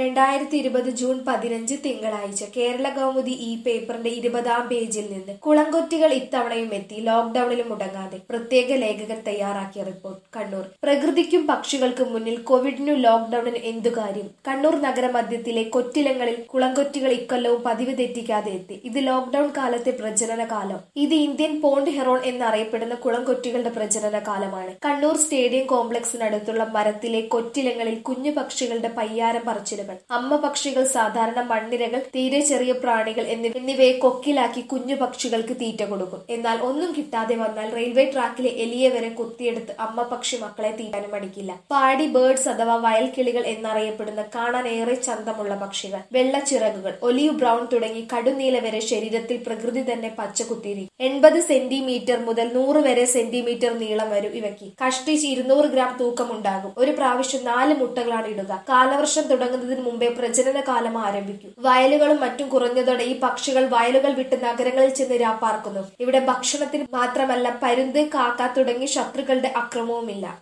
രണ്ടായിരത്തി ഇരുപത് ജൂൺ പതിനഞ്ച് തിങ്കളാഴ്ച കേരള കൗമുദി ഈ പേപ്പറിന്റെ ഇരുപതാം പേജിൽ നിന്ന് കുളങ്കൊറ്റികൾ ഇത്തവണയും എത്തി ലോക്ഡൌണിലും മുടങ്ങാതെ പ്രത്യേക ലേഖകൻ തയ്യാറാക്കിയ റിപ്പോർട്ട് കണ്ണൂർ പ്രകൃതിക്കും പക്ഷികൾക്കും മുന്നിൽ കോവിഡിനും ലോക്ഡൌണിനും എന്തു കാര്യം കണ്ണൂർ നഗരമധ്യത്തിലെ കൊറ്റിലങ്ങളിൽ കുളങ്കൊറ്റികൾ ഇക്കൊല്ലവും പതിവ് തെറ്റിക്കാതെ എത്തി ഇത് ലോക്ഡൌൺ കാലത്തെ പ്രജനന കാലം ഇത് ഇന്ത്യൻ പോണ്ട് ഹെറോൺ എന്നറിയപ്പെടുന്ന കുളംകൊറ്റികളുടെ പ്രജനന കാലമാണ് കണ്ണൂർ സ്റ്റേഡിയം കോംപ്ലക്സിനടുത്തുള്ള മരത്തിലെ കൊറ്റിലങ്ങളിൽ കുഞ്ഞു പക്ഷികളുടെ പയ്യാരം പറച്ചിലുകൾ അമ്മ പക്ഷികൾ സാധാരണ മണ്ണിരകൾ തീരെ ചെറിയ പ്രാണികൾ എന്നിവ എന്നിവയെ കൊക്കിലാക്കി കുഞ്ഞു പക്ഷികൾക്ക് തീറ്റ കൊടുക്കും എന്നാൽ ഒന്നും കിട്ടാതെ വന്നാൽ റെയിൽവേ ട്രാക്കിലെ എലിയെ വരെ കുത്തിയെടുത്ത് അമ്മ പക്ഷി മക്കളെ തീറ്റാനും മടിക്കില്ല പാടി ബേർഡ്സ് അഥവാ വയൽക്കിളികൾ എന്നറിയപ്പെടുന്ന കാണാൻ ഏറെ ചന്തമുള്ള പക്ഷികൾ വെള്ളച്ചിറകുകൾ ഒലിവ് ബ്രൗൺ തുടങ്ങി കടുനീല വരെ ശരീരത്തിൽ പ്രകൃതി തന്നെ പച്ച കുത്തിയിരിക്കും എൺപത് സെന്റിമീറ്റർ മുതൽ നൂറ് വരെ സെന്റിമീറ്റർ നീളം വരും ഇവയ്ക്ക് കഷ്ടിച്ച് ഇരുന്നൂറ് ഗ്രാം തൂക്കമുണ്ടാകും ഒരു പ്രാവശ്യം നാല് മുട്ടകളാണ് ഇടുക കാലവർഷം തുടങ്ങുന്നതിന് മുമ്പേ പ്രജനന കാലം ആരംഭിക്കും വയലുകളും മറ്റും കുറഞ്ഞതോടെ ഈ പക്ഷികൾ വയലുകൾ വിട്ട് നഗരങ്ങളിൽ ചെന്ന് രാപ്പാർക്കുന്നു ഇവിടെ ഭക്ഷണത്തിന് മാത്രമല്ല പരുന്ത് കാക്ക തുടങ്ങി ശത്രുക്കളുടെ അക്രമവുമില്ല